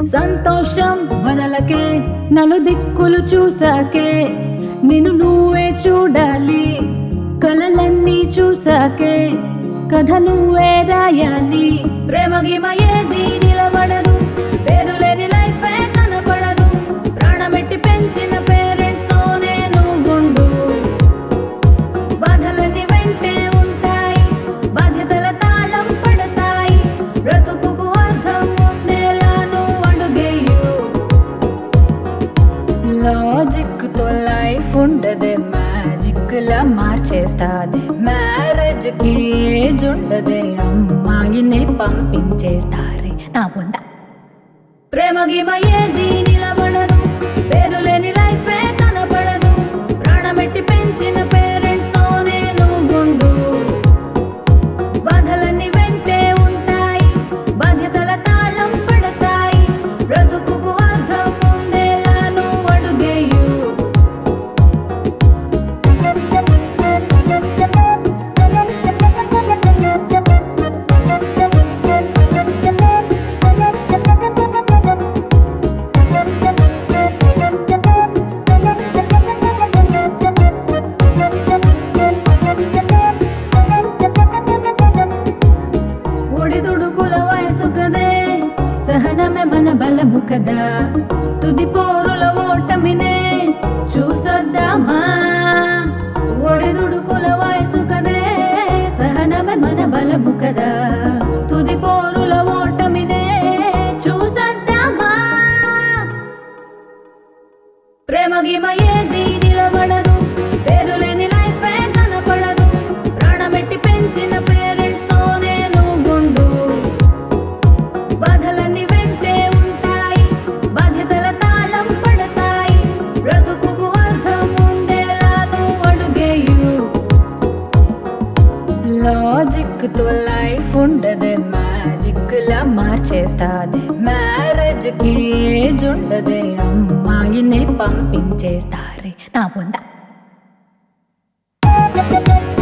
సంతోషం వదలకే నలు దిక్కులు చూసాకే నిన్ను నువ్వే చూడాలి కలలన్నీ చూసాకే కథ నువ్వే రాయాలి ప్రేమ గిమ ఏది నిలబడదు పేరు లేని లైఫ్ కనపడదు ప్రాణమెట్టి పెంచిన పేరెంట్స్ తోనే నువ్వుండు బాధలన్నీ వెంటే ఉంటాయి బాధ్యతల తాళం పడతాయి బ్రతుకుకు అర్థం ఉండేలా నువ్వు అడుగేయు లాజిక్ తో లైఫ్ ఉండదే మ్యాజిక్ లా మార్చేస్తాదే మ్యారేజ్ కి ఏజ్ ఉండదే అమ్మాయిని పంపించేస్తారే నా బొంద ప్రేమ గిమ ఏది నిలబడదు పేరు లేని లైఫ్ కనపడదు ప్రాణమెట్టి పెంచిన పేరెంట్స్ తోనే నువ్వుండు బాధలన్నీ వెంటే ఉంటాయి బాధ్యతల తాళం పడతాయి బ్రతుకుకు అర్థం ఉండేలా నువ్వు అడుగేయు ఒడిదుడుకుల వయసు కదే సహనమే మన బలము కదా తుది పోరుల ఓటమినే చూసొద్దామా ఒడిదుడుకుల వయసు కదే సహనమే మన బలము కదా తుది పోరుల ఓటమినే చూసొద్దామా ప్రేమ గిమ ఏది నిలబడదు పేరు లేని లైఫ్ కనపడదు ప్రాణమెట్టి పెంచిన పేరెంట్స్ తోనే నువ్వుండు బాధలన్నీ వెంటే ఉంటాయి బాధ్యతల తాళం పడతాయి బ్రతుకుకు అర్థం ఉండేలా నువ్వు అడుగేయు లాజిక్ తో లైఫ్ ఉండదే మ్యాజిక్ లా మార్చేస్తాదే మ్యారేజ్ కి ఏజ్ ఉండదే అమ్మాయిని పంపించేస్తారే నా బొంద